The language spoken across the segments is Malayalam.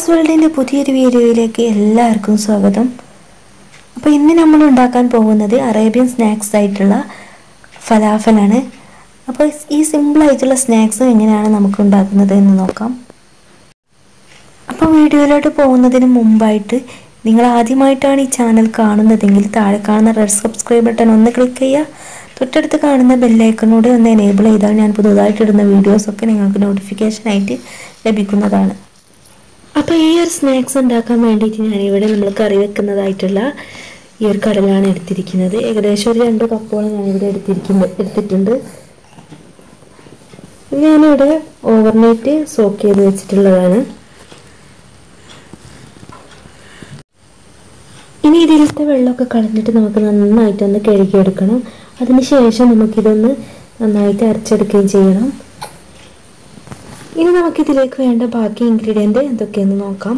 വേൾഡിൻ്റെ പുതിയൊരു വീഡിയോയിലേക്ക് എല്ലാവർക്കും സ്വാഗതം അപ്പോൾ ഇന്ന് നമ്മൾ ഉണ്ടാക്കാൻ പോകുന്നത് അറേബ്യൻ സ്നാക്സ് ആയിട്ടുള്ള ഫലാഫലാണ് അപ്പോൾ ഈ സിമ്പിളായിട്ടുള്ള സ്നാക്സ് എങ്ങനെയാണ് നമുക്ക് ഉണ്ടാക്കുന്നത് എന്ന് നോക്കാം അപ്പോൾ വീഡിയോയിലോട്ട് പോകുന്നതിന് മുമ്പായിട്ട് നിങ്ങൾ ആദ്യമായിട്ടാണ് ഈ ചാനൽ കാണുന്നതെങ്കിൽ താഴെ കാണുന്ന റെഡ് സബ്സ്ക്രൈബ് ബട്ടൺ ഒന്ന് ക്ലിക്ക് ചെയ്യുക തൊട്ടടുത്ത് കാണുന്ന ബെല്ലൈക്കണോടെ ഒന്ന് എനേബിൾ ചെയ്താൽ ഞാൻ പുതുതായിട്ട് ഇടുന്ന വീഡിയോസൊക്കെ നിങ്ങൾക്ക് നോട്ടിഫിക്കേഷനായിട്ട് ലഭിക്കുന്നതാണ് അപ്പോൾ ഈ ഒരു സ്നാക്സ് ഉണ്ടാക്കാൻ വേണ്ടിയിട്ട് ഞാനിവിടെ നമ്മൾ കറി വെക്കുന്നതായിട്ടുള്ള ഈ ഒരു കടലാണ് എടുത്തിരിക്കുന്നത് ഏകദേശം ഒരു രണ്ട് കപ്പോളം ഞാനിവിടെ എടുത്തിരിക്കുന്നത് എടുത്തിട്ടുണ്ട് ഇത് ഞാനിവിടെ ഓവർനൈറ്റ് സോക്ക് ചെയ്ത് വെച്ചിട്ടുള്ളതാണ് ഇനി ഇതിലത്തെ വെള്ളമൊക്കെ കളഞ്ഞിട്ട് നമുക്ക് നന്നായിട്ടൊന്ന് കഴുകിയെടുക്കണം അതിനുശേഷം നമുക്കിതൊന്ന് നന്നായിട്ട് അരച്ചെടുക്കുകയും ചെയ്യണം ഇനി നമുക്കിതിലേക്ക് വേണ്ട ബാക്കി ഇൻഗ്രീഡിയൻറ്റ് എന്തൊക്കെയെന്ന് നോക്കാം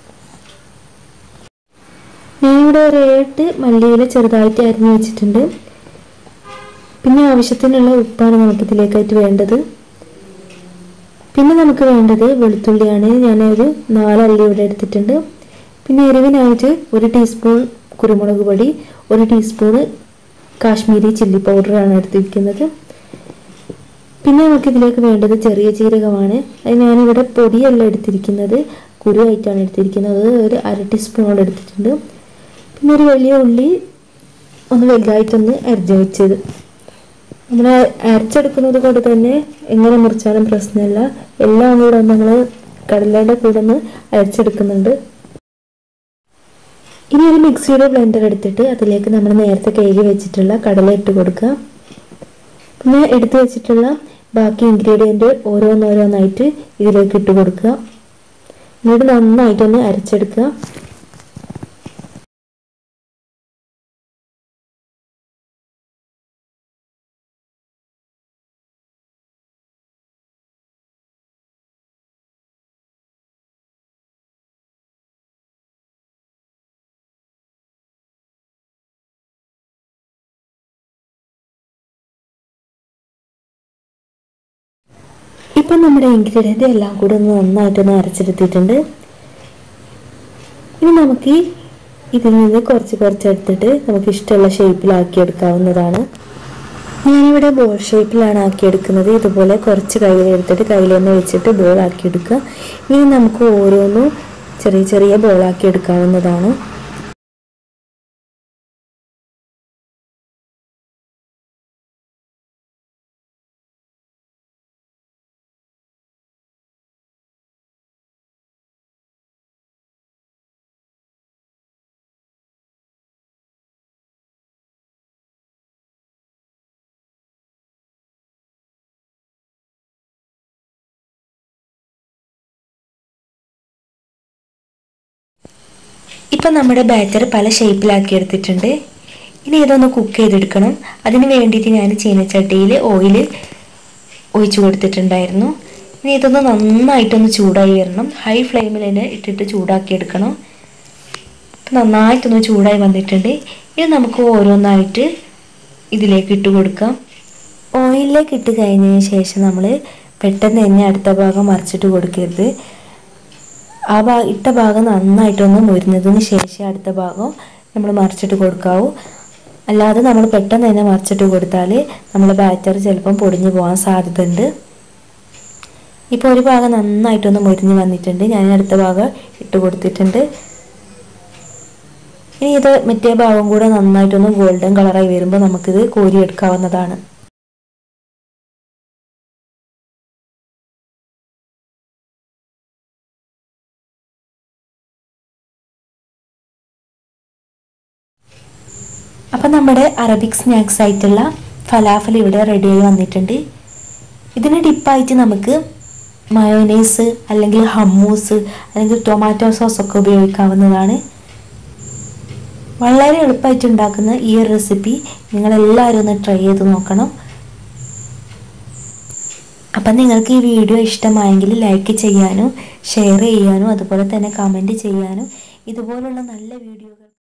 ഞാനിവിടെ ഒരു ഏട്ട് മല്ലിയില ചെറുതായിട്ട് അരിഞ്ഞു വെച്ചിട്ടുണ്ട് പിന്നെ ആവശ്യത്തിനുള്ള ഉപ്പാണ് നമുക്കിതിലേക്കായിട്ട് വേണ്ടത് പിന്നെ നമുക്ക് വേണ്ടത് വെളുത്തുള്ളിയാണ് ഞാനൊരു നാലല്ലി ഇവിടെ എടുത്തിട്ടുണ്ട് പിന്നെ എരിവിനായിട്ട് ഒരു ടീസ്പൂൺ കുരുമുളക് പൊടി ഒരു ടീസ്പൂണ് കാശ്മീരി ചില്ലി പൗഡറാണ് എടുത്തിരിക്കുന്നത് പിന്നെ നമുക്ക് ഇതിലേക്ക് വേണ്ടത് ചെറിയ ജീരകമാണ് അത് ഞാനിവിടെ പൊടിയല്ല എടുത്തിരിക്കുന്നത് കുരുവായിട്ടാണ് എടുത്തിരിക്കുന്നത് ഒരു അര ടീസ്പൂണോട് എടുത്തിട്ടുണ്ട് പിന്നെ ഒരു വലിയ ഉള്ളി ഒന്ന് വലുതായിട്ടൊന്ന് അരിഞ്ഞ് വെച്ചത് നമ്മൾ അരച്ചെടുക്കുന്നത് കൊണ്ട് തന്നെ എങ്ങനെ മുറിച്ചാലും പ്രശ്നമില്ല എല്ലാം കൂടെ നമ്മൾ കടലയുടെ കൂടെ ഒന്ന് അരച്ചെടുക്കുന്നുണ്ട് ഇനി ഒരു മിക്സിയുടെ ബ്ലെൻഡർ എടുത്തിട്ട് അതിലേക്ക് നമ്മൾ നേരത്തെ കഴുകി വെച്ചിട്ടുള്ള കടല ഇട്ട് കൊടുക്കുക പിന്നെ എടുത്തു വെച്ചിട്ടുള്ള ബാക്കി ഇൻഗ്രീഡിയൻറ്റ് ഓരോന്നോരോന്നായിട്ട് ഇതിലേക്ക് ഇട്ട് കൊടുക്കുക എന്നിട്ട് നന്നായിട്ടൊന്ന് അരച്ചെടുക്കുക ഇപ്പം നമ്മുടെ ഇൻഗ്രീഡിയൻ്റ് എല്ലാം കൂടെ ഒന്ന് നന്നായിട്ടൊന്ന് അരച്ചെടുത്തിട്ടുണ്ട് ഇനി നമുക്ക് ഇതിൽ നിന്ന് കുറച്ച് കുറച്ച് എടുത്തിട്ട് നമുക്ക് ഇഷ്ടമുള്ള ഷേപ്പിലാക്കി എടുക്കാവുന്നതാണ് ഞാനിവിടെ ബോൾ ഷേപ്പിലാണ് ആക്കിയെടുക്കുന്നത് ഇതുപോലെ കുറച്ച് കയ്യിലെടുത്തിട്ട് കയ്യിൽ തന്നെ വെച്ചിട്ട് ബോൾ ആക്കിയെടുക്കുക ഇനി നമുക്ക് ഓരോന്നും ചെറിയ ചെറിയ ബോളാക്കി എടുക്കാവുന്നതാണ് ഇപ്പം നമ്മുടെ ബാറ്റർ പല ഷേപ്പിലാക്കി എടുത്തിട്ടുണ്ട് ഇനി ഇതൊന്ന് കുക്ക് ചെയ്തെടുക്കണം അതിന് വേണ്ടിയിട്ട് ഞാൻ ചീനച്ചട്ടിയിൽ ഓയിൽ ഒഴിച്ചു കൊടുത്തിട്ടുണ്ടായിരുന്നു ഇനി ഇതൊന്ന് നന്നായിട്ടൊന്ന് ചൂടായി വരണം ഹൈ ഫ്ലെയിമിൽ തന്നെ ഇട്ടിട്ട് ചൂടാക്കി എടുക്കണം ഇപ്പം നന്നായിട്ടൊന്ന് ചൂടായി വന്നിട്ടുണ്ട് ഇനി നമുക്ക് ഓരോന്നായിട്ട് ഇതിലേക്ക് ഇട്ട് കൊടുക്കാം ഓയിലിലേക്ക് ഇട്ട് കഴിഞ്ഞതിന് ശേഷം നമ്മൾ പെട്ടെന്ന് തന്നെ അടുത്ത ഭാഗം മറിച്ചിട്ട് കൊടുക്കരുത് ആ ഭാ ഇട്ട ഭാഗം നന്നായിട്ടൊന്ന് മുരിഞ്ഞതിന് ശേഷം അടുത്ത ഭാഗം നമ്മൾ മറിച്ചിട്ട് കൊടുക്കാവൂ അല്ലാതെ നമ്മൾ പെട്ടെന്ന് തന്നെ മറിച്ചിട്ട് കൊടുത്താൽ നമ്മൾ ബാറ്റർ ചിലപ്പം പൊടിഞ്ഞു പോകാൻ സാധ്യതയുണ്ട് ഇപ്പോൾ ഒരു ഭാഗം നന്നായിട്ടൊന്ന് മുരിഞ്ഞ് വന്നിട്ടുണ്ട് ഞാൻ അടുത്ത ഭാഗം ഇട്ട് കൊടുത്തിട്ടുണ്ട് ഇനി ഇത് മറ്റേ ഭാഗം കൂടെ നന്നായിട്ടൊന്ന് ഗോൾഡൻ കളറായി വരുമ്പോൾ നമുക്കിത് കോരിയെടുക്കാവുന്നതാണ് അപ്പം നമ്മുടെ അറബിക് സ്നാക്സ് ആയിട്ടുള്ള ഫലാഫൽ ഇവിടെ റെഡിയായി വന്നിട്ടുണ്ട് ഇതിന് ഡിപ്പായിട്ട് നമുക്ക് മയോനൈസ് അല്ലെങ്കിൽ ഹമ്മൂസ് അല്ലെങ്കിൽ ടൊമാറ്റോ സോസ് ഒക്കെ ഉപയോഗിക്കാവുന്നതാണ് വളരെ എളുപ്പമായിട്ട് ഉണ്ടാക്കുന്ന ഈ ഒരു റെസിപ്പി നിങ്ങളെല്ലാവരും ഒന്ന് ട്രൈ ചെയ്ത് നോക്കണം അപ്പം നിങ്ങൾക്ക് ഈ വീഡിയോ ഇഷ്ടമായെങ്കിൽ ലൈക്ക് ചെയ്യാനും ഷെയർ ചെയ്യാനും അതുപോലെ തന്നെ കമൻറ്റ് ചെയ്യാനും ഇതുപോലുള്ള നല്ല വീഡിയോകൾ